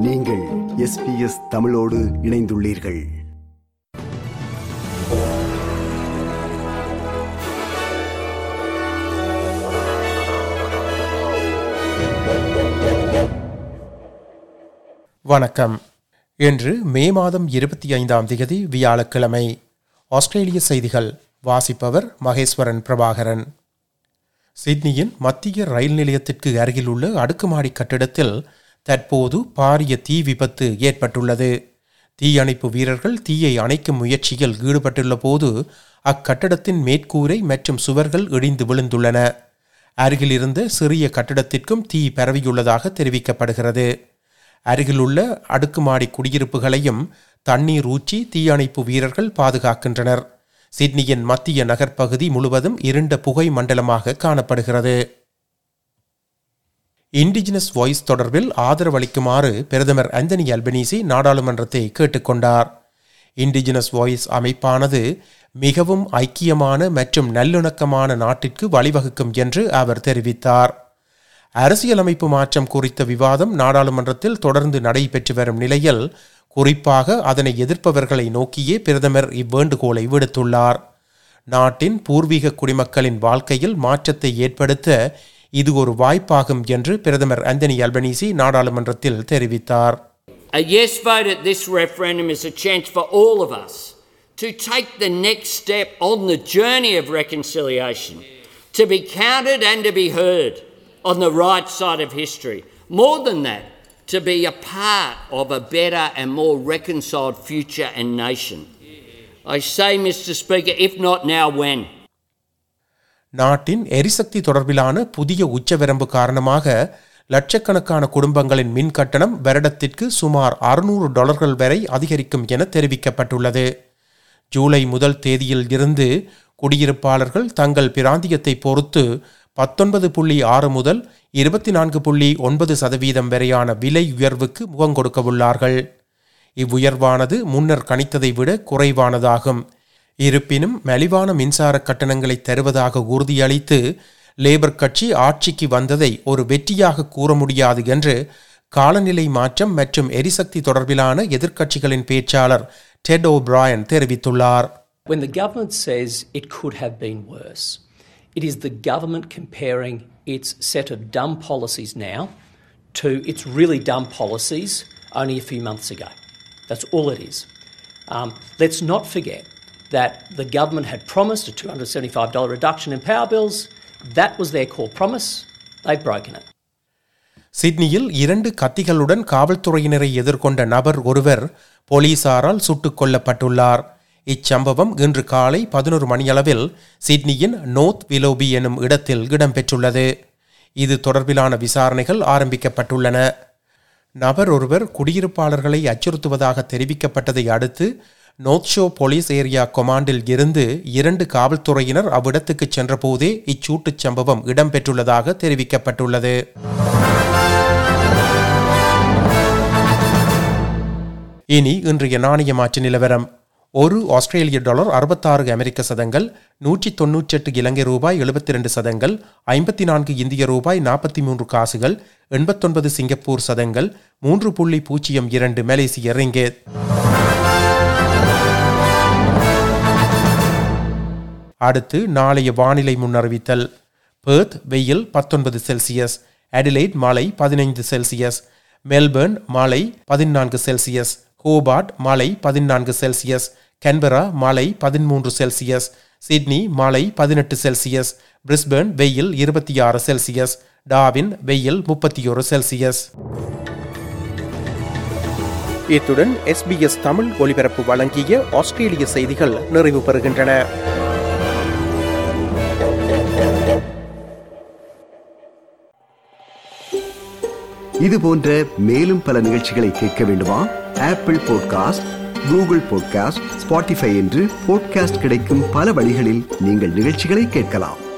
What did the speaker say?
நீங்கள் எஸ்பிஎஸ் தமிழோடு இணைந்துள்ளீர்கள் வணக்கம் இன்று மே மாதம் இருபத்தி ஐந்தாம் தேதி வியாழக்கிழமை ஆஸ்திரேலிய செய்திகள் வாசிப்பவர் மகேஸ்வரன் பிரபாகரன் சிட்னியின் மத்திய ரயில் நிலையத்திற்கு அருகிலுள்ள அடுக்குமாடி கட்டிடத்தில் தற்போது பாரிய தீ விபத்து ஏற்பட்டுள்ளது தீயணைப்பு வீரர்கள் தீயை அணைக்கும் முயற்சியில் ஈடுபட்டுள்ள போது அக்கட்டடத்தின் மேற்கூரை மற்றும் சுவர்கள் இடிந்து விழுந்துள்ளன அருகில் இருந்த சிறிய கட்டிடத்திற்கும் தீ பரவியுள்ளதாக தெரிவிக்கப்படுகிறது அருகிலுள்ள அடுக்குமாடி குடியிருப்புகளையும் தண்ணீர் ஊற்றி தீயணைப்பு வீரர்கள் பாதுகாக்கின்றனர் சிட்னியின் மத்திய நகர்ப்பகுதி முழுவதும் இருண்ட புகை மண்டலமாக காணப்படுகிறது இண்டிஜினஸ் வாய்ஸ் தொடர்பில் ஆதரவளிக்குமாறு பிரதமர் அந்தனி அல்பனீசி நாடாளுமன்றத்தை கேட்டுக்கொண்டார் இண்டிஜினஸ் வாய்ஸ் அமைப்பானது மிகவும் ஐக்கியமான மற்றும் நல்லிணக்கமான நாட்டிற்கு வழிவகுக்கும் என்று அவர் தெரிவித்தார் அரசியலமைப்பு மாற்றம் குறித்த விவாதம் நாடாளுமன்றத்தில் தொடர்ந்து நடைபெற்று வரும் நிலையில் குறிப்பாக அதனை எதிர்ப்பவர்களை நோக்கியே பிரதமர் இவ்வேண்டுகோளை விடுத்துள்ளார் நாட்டின் பூர்வீக குடிமக்களின் வாழ்க்கையில் மாற்றத்தை ஏற்படுத்த இது ஒரு வாய்ப்பாகும் என்று பிரதமர் அந்தனி அல்பனீசி நாடாளுமன்றத்தில் தெரிவித்தார் A yes vote at this referendum is a chance for all of us to take the next step on the journey of reconciliation, to be counted and to be heard on the right side of history. More than that, to be a part of a better and more reconciled future and nation. I say, Mr. Speaker, if not now, when? நாட்டின் எரிசக்தி தொடர்பிலான புதிய உச்சவரம்பு காரணமாக லட்சக்கணக்கான குடும்பங்களின் மின் கட்டணம் வருடத்திற்கு சுமார் அறுநூறு டாலர்கள் வரை அதிகரிக்கும் என தெரிவிக்கப்பட்டுள்ளது ஜூலை முதல் தேதியில் இருந்து குடியிருப்பாளர்கள் தங்கள் பிராந்தியத்தை பொறுத்து பத்தொன்பது புள்ளி ஆறு முதல் இருபத்தி நான்கு புள்ளி ஒன்பது சதவீதம் வரையான விலை உயர்வுக்கு முகங்கொடுக்க உள்ளார்கள் இவ்வுயர்வானது முன்னர் கணித்ததை விட குறைவானதாகும் இருப்பினும் மலிவான மின்சார கட்டணங்களை தருவதாக உறுதியளித்து லேபர் கட்சி ஆட்சிக்கு வந்ததை ஒரு வெற்றியாக கூற முடியாது என்று காலநிலை மாற்றம் மற்றும் எரிசக்தி தொடர்பிலான எதிர்க்கட்சிகளின் பேச்சாளர் டெட் ஓ பிராயன் தெரிவித்துள்ளார் When the government says it could have been worse, it is the government comparing its set of dumb policies now to its really dumb policies only a few months ago. That's all it is. Um, let's not forget that the government had promised a $275 reduction in power bills. That was their core promise. They've broken it. சிட்னியில் இரண்டு கத்திகளுடன் காவல்துறையினரை எதிர்கொண்ட நபர் ஒருவர் போலீசாரால் சுட்டுக் கொல்லப்பட்டுள்ளார் இச்சம்பவம் இன்று காலை பதினொரு மணியளவில் சிட்னியின் நோர்த் விலோபி எனும் இடத்தில் இடம்பெற்றுள்ளது இது தொடர்பிலான விசாரணைகள் ஆரம்பிக்கப்பட்டுள்ளன நபர் ஒருவர் குடியிருப்பாளர்களை அச்சுறுத்துவதாக தெரிவிக்கப்பட்டதை அடுத்து நோர்த் ஷோ போலீஸ் ஏரியா கொமாண்டில் இருந்து இரண்டு காவல்துறையினர் அவ்விடத்துக்கு சென்றபோதே இச்சூட்டுச் சம்பவம் இடம்பெற்றுள்ளதாக தெரிவிக்கப்பட்டுள்ளது இனி இன்றைய நாணய மாற்று நிலவரம் ஒரு ஆஸ்திரேலிய டாலர் அறுபத்தாறு அமெரிக்க சதங்கள் நூற்றி தொன்னூற்றெட்டு இலங்கை ரூபாய் எழுபத்தி ரெண்டு சதங்கள் ஐம்பத்தி நான்கு இந்திய ரூபாய் நாற்பத்தி மூன்று காசுகள் எண்பத்தொன்பது சிங்கப்பூர் சதங்கள் மூன்று புள்ளி பூஜ்ஜியம் இரண்டு மலேசிய ரிங்கேத் அடுத்து நாளைய வானிலை முன்னறிவித்தல் பேர்த் வெயில் பத்தொன்பது செல்சியஸ் அடிலைட் மாலை பதினைந்து செல்சியஸ் மெல்பர்ன் மாலை பதினான்கு செல்சியஸ் ஹோபார்ட் மாலை பதினான்கு செல்சியஸ் கன்பரா மாலை பதிமூன்று செல்சியஸ் சிட்னி மாலை பதினெட்டு செல்சியஸ் பிரிஸ்பர்ன் வெயில் இருபத்தி ஆறு செல்சியஸ் டாவின் வெயில் முப்பத்தி ஒரு செல்சியஸ் இத்துடன் எஸ்பிஎஸ் தமிழ் ஒலிபரப்பு வழங்கிய ஆஸ்திரேலிய செய்திகள் நிறைவு பெறுகின்றன இது போன்ற மேலும் பல நிகழ்ச்சிகளை கேட்க வேண்டுமா Apple podcast Google podcast Spotify என்று பாட்காஸ்ட் கிடைக்கும் பல வழிகளில் நீங்கள் நிகழ்ச்சிகளை கேட்கலாம்